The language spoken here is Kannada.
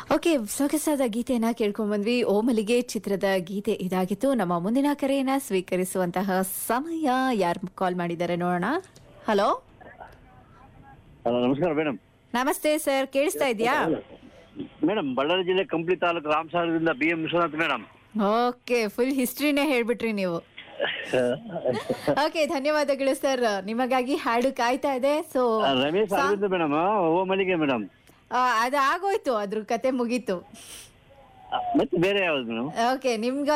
ಓಕೆ ಸೊಗಸಾದ ಗೀತೆಯನ್ನ ಕೇಳ್ಕೊಂಡ್ ಬಂದ್ವಿ ಓಮಲಿಗೆ ಚಿತ್ರದ ಗೀತೆ ಇದಾಗಿತ್ತು ನಮ್ಮ ಮುಂದಿನ ಕರೆಯನ್ನ ಸ್ವೀಕರಿಸುವಂತಹ ಸಮಯ ಯಾರು ಕಾಲ್ ಮಾಡಿದ್ದಾರೆ ನೋಡೋಣ ಹಲೋ ಹಲೋ ನಮಸ್ಕಾರ ಮೇಡಮ್ ನಮಸ್ತೆ ಸರ್ ಕೇಳಿಸ್ತಾ ಇದೆಯಾ ಮೇಡಮ್ ಬಳ್ಳಾರಿ ಜಿಲ್ಲೆ ಕಂಪ್ಲಿ ತಾಲೂಕು ರಾಮಸಾಗರದಿಂದ B M Vishwanath madam okay full ಹಿಸ್ಟ್ರಿನೇ ಹೇಳ್ಬಿಟ್ರಿ ನೀವು ಓಕೆ ಧನ್ಯವಾದಗಳು ಸರ್ ನಿಮಗಾಗಿ ಹಾಡು ಕಾಯ್ತಾ ಇದೆ ಸೊ ರಮೇಶ್ ಅರವಿಂದ್ ಮೇಡಮ್ ಓ ಮಲ್ಲಿಗೆ ಮೇಡಮ್ ಅದು ಆಗೋಯ್ತು ಅದ್ರ ಕತೆ ಮುಗೀತು ಮತ್ತೆ ಬೇರೆ ಯಾವ್ದು ಮೇಡಮ್ ಓಕೆ ನಿಮ್ಗ